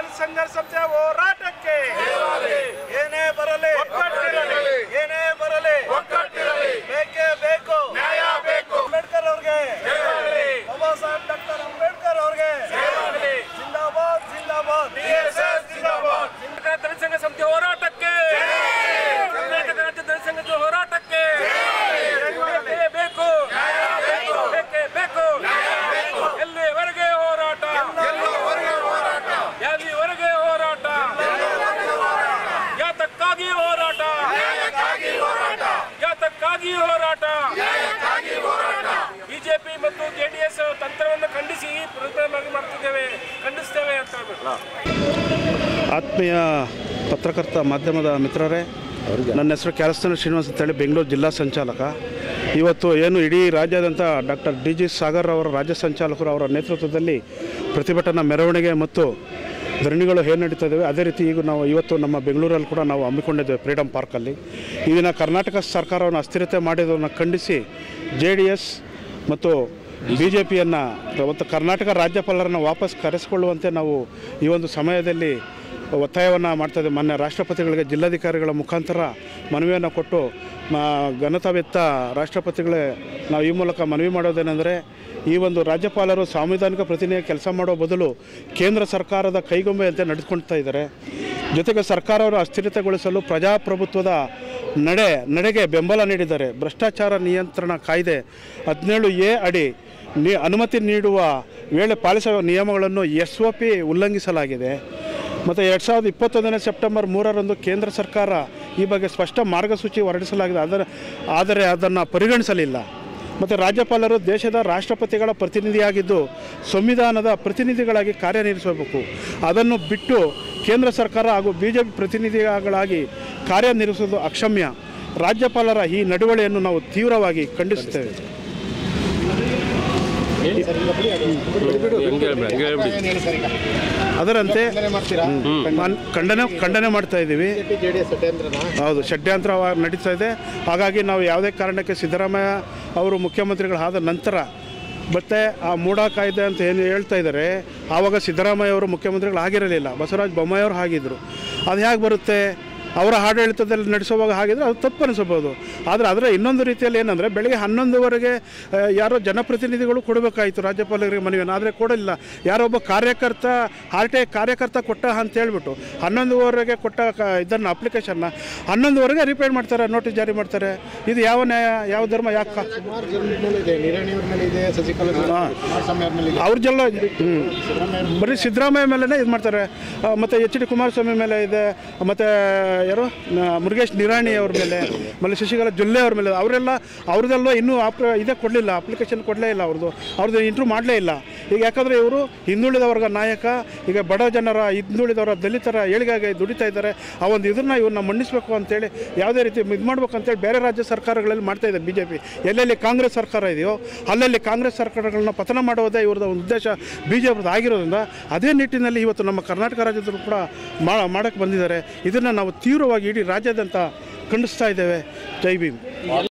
ಸಂಘ ಸಂಸ್ಥೆಯ ಹೋರಾಟಕ್ಕೆ ಏನೇ ಬರಲಿ ಒಗ್ಗಟ್ಟಿರಲಿ ಏನೇ ಬರಲಿ ಒಗ್ಗಟ್ಟಿರಲಿ ಬೇಕೇ ಬೇಕು ನ್ಯಾಯ ಬೇಕು ಅಂಬೇಡ್ಕರ್ ಅವ್ರಿಗೆ ಬಾಬಾ ಸಾಹೇಬ್ ಡಾಕ್ಟರ್ ಅಂಬೇಡ್ಕರ್ ಅವ್ರಿಗೆ ಜಿಂದಾಬಾದ್ ಜಿಂದಾಬಾದ್ ಜಿಂದಾಬಾದ್ ಕರ್ನಾಟಕ ದಲಿತ ಸಂಘ ಸಮಿತಿ ಹೋರಾಟಕ್ಕೆ ಕರ್ನಾಟಕ ರಾಜ್ಯ ದಲಿತ ಸಂಘದ ಹೋರಾಟಕ್ಕೆ ಬೇಕೇ ಬೇಕು ಬೇಕೇ ಬೇಕು ಎಲ್ಲಿವರೆಗೆ ಹೋರಾಟ ಎಲ್ಲಿವರೆಗೆ ಹೋರಾಟ ಯಾತಕ್ಕಾಗಿ ಹೋರಾಟ ಯಾತಕ್ಕಾಗಿ ಹೋರಾಟ ಬಿಜೆಪಿ ಮತ್ತು ಜೆಡಿಎಸ್ ತಂತ್ರವನ್ನು ಖಂಡಿಸಿ ಪ್ರತಿಭಟನೆ ಮಾಡ್ತಿದ್ದೇವೆ ಖಂಡಿಸ್ತೇವೆ ಅಂತ ಹೇಳ್ಬಿಟ್ಟು ಆತ್ಮೀಯ ಪತ್ರಕರ್ತ ಮಾಧ್ಯಮದ ಮಿತ್ರರೇ ನನ್ನ ಹೆಸರು ಕ್ಯಾಲಸ್ತನ ಶ್ರೀನಿವಾಸ್ ಅಂತೇಳಿ ಬೆಂಗಳೂರು ಜಿಲ್ಲಾ ಸಂಚಾಲಕ ಇವತ್ತು ಏನು ಇಡೀ ರಾಜ್ಯಾದ್ಯಂತ ಡಾಕ್ಟರ್ ಡಿ ಜಿ ಸಾಗರ್ ಅವರ ರಾಜ್ಯ ಸಂಚಾಲಕರು ಅವರ ನೇತೃತ್ವದಲ್ಲಿ ಪ್ರತಿಭಟನಾ ಮೆರವಣಿಗೆ ಮತ್ತು ಧರಣಿಗಳು ಏನು ನಡೀತಾ ಇದ್ದಾವೆ ಅದೇ ರೀತಿ ಈಗ ನಾವು ಇವತ್ತು ನಮ್ಮ ಬೆಂಗಳೂರಲ್ಲಿ ಕೂಡ ನಾವು ಹಮ್ಮಿಕೊಂಡಿದ್ದೇವೆ ಫ್ರೀಡಮ್ ಪಾರ್ಕಲ್ಲಿ ಈ ದಿನ ಕರ್ನಾಟಕ ಸರ್ಕಾರವನ್ನು ಅಸ್ಥಿರತೆ ಮಾಡಿರೋದನ್ನು ಖಂಡಿಸಿ ಜೆ ಡಿ ಎಸ್ ಮತ್ತು ಬಿ ಜೆ ಪಿಯನ್ನು ಮತ್ತು ಕರ್ನಾಟಕ ರಾಜ್ಯಪಾಲರನ್ನು ವಾಪಸ್ ಕರೆಸಿಕೊಳ್ಳುವಂತೆ ನಾವು ಈ ಒಂದು ಸಮಯದಲ್ಲಿ ಒತ್ತಾಯವನ್ನು ಮಾಡ್ತಾಯಿದ್ದೇವೆ ಮಾನ್ಯ ರಾಷ್ಟ್ರಪತಿಗಳಿಗೆ ಜಿಲ್ಲಾಧಿಕಾರಿಗಳ ಮುಖಾಂತರ ಮನವಿಯನ್ನು ಕೊಟ್ಟು ಮಾ ಘನತಾವೆತ್ತ ರಾಷ್ಟ್ರಪತಿಗಳೇ ನಾವು ಈ ಮೂಲಕ ಮನವಿ ಮಾಡೋದೇನೆಂದರೆ ಈ ಒಂದು ರಾಜ್ಯಪಾಲರು ಸಾಂವಿಧಾನಿಕ ಪ್ರತಿನಿಧಿಯ ಕೆಲಸ ಮಾಡೋ ಬದಲು ಕೇಂದ್ರ ಸರ್ಕಾರದ ಕೈಗೊಂಬೆಯಂತೆ ನಡೆದುಕೊಳ್ತಾ ಇದ್ದಾರೆ ಜೊತೆಗೆ ಸರ್ಕಾರವನ್ನು ಅಸ್ಥಿರತೆಗೊಳಿಸಲು ಪ್ರಜಾಪ್ರಭುತ್ವದ ನಡೆ ನಡೆಗೆ ಬೆಂಬಲ ನೀಡಿದ್ದಾರೆ ಭ್ರಷ್ಟಾಚಾರ ನಿಯಂತ್ರಣ ಕಾಯ್ದೆ ಹದಿನೇಳು ಎ ಅಡಿ ನೀ ಅನುಮತಿ ನೀಡುವ ವೇಳೆ ಪಾಲಿಸುವ ನಿಯಮಗಳನ್ನು ಎಸ್ ಒ ಪಿ ಉಲ್ಲಂಘಿಸಲಾಗಿದೆ ಮತ್ತು ಎರಡು ಸಾವಿರದ ಇಪ್ಪತ್ತೊಂದನೇ ಸೆಪ್ಟೆಂಬರ್ ಮೂರರಂದು ಕೇಂದ್ರ ಸರ್ಕಾರ ಈ ಬಗ್ಗೆ ಸ್ಪಷ್ಟ ಮಾರ್ಗಸೂಚಿ ಹೊರಡಿಸಲಾಗಿದೆ ಅದರ ಆದರೆ ಅದನ್ನು ಪರಿಗಣಿಸಲಿಲ್ಲ ಮತ್ತು ರಾಜ್ಯಪಾಲರು ದೇಶದ ರಾಷ್ಟ್ರಪತಿಗಳ ಪ್ರತಿನಿಧಿಯಾಗಿದ್ದು ಸಂವಿಧಾನದ ಪ್ರತಿನಿಧಿಗಳಾಗಿ ಕಾರ್ಯನಿರ್ವಹಿಸಬೇಕು ಅದನ್ನು ಬಿಟ್ಟು ಕೇಂದ್ರ ಸರ್ಕಾರ ಹಾಗೂ ಬಿ ಜೆ ಪಿ ಪ್ರತಿನಿಧಿಗಳಾಗಿ ಕಾರ್ಯನಿರ್ವಹಿಸುವುದು ಅಕ್ಷಮ್ಯ ರಾಜ್ಯಪಾಲರ ಈ ನಡವಳಿಯನ್ನು ನಾವು ತೀವ್ರವಾಗಿ ಖಂಡಿಸುತ್ತೇವೆ ಅದರಂತೆ ಮನ್- ಖಂಡನೆ ಖಂಡನೆ ಮಾಡ್ತಾ ಇದ್ದೀವಿ ಹೌದು ಷಡ್ಯಂತ್ರ ನಡೀತಾ ಇದೆ ಹಾಗಾಗಿ ನಾವು ಯಾವುದೇ ಕಾರಣಕ್ಕೆ ಸಿದ್ದರಾಮಯ್ಯ ಅವರು ಮುಖ್ಯಮಂತ್ರಿಗಳಾದ ನಂತರ ಮತ್ತೆ ಆ ಮೂಢ ಕಾಯ್ದೆ ಅಂತ ಏನು ಹೇಳ್ತಾ ಇದ್ದಾರೆ ಆವಾಗ ಸಿದ್ದರಾಮಯ್ಯ ಅವರು ಮುಖ್ಯಮಂತ್ರಿಗಳು ಆಗಿರಲಿಲ್ಲ ಬಸವರಾಜ ಬೊಮ್ಮಾಯಿ ಅವರು ಆಗಿದ್ದರು ಅದು ಹೇಗೆ ಬರುತ್ತೆ ಅವರ ಆಡಳಿತದಲ್ಲಿ ನಡೆಸುವಾಗ ಹಾಗಿದ್ರೆ ಅದು ತಪ್ಪು ಅನಿಸಬಹುದು ಆದರೆ ಅದರ ಇನ್ನೊಂದು ರೀತಿಯಲ್ಲಿ ಏನಂದರೆ ಬೆಳಗ್ಗೆ ಹನ್ನೊಂದುವರೆಗೆ ಆ, ಯಾರೋ ಜನಪ್ರತಿನಿಧಿಗಳು ಕೊಡಬೇಕಾಯಿತು ರಾಜ್ಯಪಾಲರಿಗೆ ಮನವಿಯನ್ನು ಆದರೆ ಕೊಡಲಿಲ್ಲ ಯಾರೋ ಒಬ್ಬ ಕಾರ್ಯಕರ್ತ ಆರ್ ಟಿ ಐ ಕಾರ್ಯಕರ್ತ ಕೊಟ್ಟ ಅಂತ ಹೇಳ್ಬಿಟ್ಟು ಹನ್ನೊಂದುವರೆಗೆ ಕೊಟ್ಟ ಕ ಇದನ್ನು ಅಪ್ಲಿಕೇಶನ್ನ ಹನ್ನೊಂದುವರೆಗೆ ರಿಪೇರ್ ಮಾಡ್ತಾರೆ ನೋಟಿಸ್ ಜಾರಿ ಮಾಡ್ತಾರೆ ಇದು ಯಾವ ನ್ಯಾಯ ಯಾವ ಧರ್ಮ ಯಾಕೆ ಸುಮಾರು ಜನರ ಮೇಲೆ ಇದೆ ನಿರಾಣಿಯವ್ರ ಮೇಲೆ ಇದೆ ಶಶಿಕಲಾ ಕುಮಾರಸ್ವಾಮಿ ಅವ್ರ ಮೇಲೆ ಇದೆ ಅವ್ರ ಜಲ್ಲ ಬರೀ ಸಿದ್ದರಾಮಯ್ಯ ಮೇಲೇ ಇದು ಮಾಡ್ತಾರೆ ಆ, ಮತ್ತು ಎಚ್ ಡಿ ಕುಮಾರಸ್ವಾಮಿ ಮೇಲೆ ಇದೆ ಮತ್ತು ಯಾರು ನ- ಮುರುಗೇಶ್ ನಿರಾಣಿ ಅವ್ರ ಮೇಲೆ ಆಮೇಲೆ ಶಶಿಕಲಾ ಜೊಲ್ಲೆ ಅವ್ರ ಮೇಲೆ ಅವರೆಲ್ಲ ಅವ್ರದ್ದೆಲ್ಲ ಇನ್ನೂ ಆಪ್ ಇದೇ ಕೊಡಲಿಲ್ಲ ಅಪ್ಲಿಕೇಶನ್ ಕೊಡಲೇ ಇಲ್ಲ ಅವ್ರದ್ದು ಅವ್ರದ್ದು ಇಂಟ್ರೂ ಮಾಡಲೇ ಇಲ್ಲ ಈಗ ಯಾಕಂದರೆ ಇವರು ಹಿಂದುಳಿದ ವರ್ಗ ನಾಯಕ ಈಗ ಬಡ ಜನರ ಹಿಂದುಳಿದವರ ದಲಿತರ ಏಳಿಗೆಗೆ ದುಡಿತಾ ಇದ್ದಾರೆ ಆ ಒಂದು ಇದನ್ನ ಇವ್ರನ್ನ ಮನ್ನಿಸಬೇಕು ಅಂತೇಳಿ ಯಾವುದೇ ರೀತಿ ಇದು ಮಾಡ್ಬೇಕು ಅಂತೇಳಿ ಬೇರೆ ರಾಜ್ಯ ಸರ್ಕಾರಗಳಲ್ಲಿ ಮಾಡ್ತಾ ಇದೆ ಬಿ ಜೆ ಪಿ ಎಲ್ಲೆಲ್ಲಿ ಕಾಂಗ್ರೆಸ್ ಸರ್ಕಾರ ಇದೆಯೋ ಅಲ್ಲಲ್ಲಿ ಕಾಂಗ್ರೆಸ್ ಸರ್ಕಾರಗಳನ್ನ ಪತನ ಮಾಡುವುದೇ ಇವ್ರದ್ದು ಒಂದು ಉದ್ದೇಶ ಬಿ ಜೆ ಪಿದು ಆಗಿರೋದ್ರಿಂದ ಅದೇ ನಿಟ್ಟಿನಲ್ಲಿ ಇವತ್ತು ನಮ್ಮ ಕರ್ನಾಟಕ ರಾಜ್ಯದಲ್ಲೂ ಕೂಡ ಮಾ ಮಾಡೋಕ್ಕೆ ಬಂದಿದ್ದಾರೆ ಇದನ್ನು ನಾವು ತೀವ್ರವಾಗಿ ಇಡೀ ರಾಜ್ಯಾದ್ಯಂತ ಖಂಡಿಸ್ತಾ ಇದ್ದೇವೆ ಜೈ ಭೀಮ್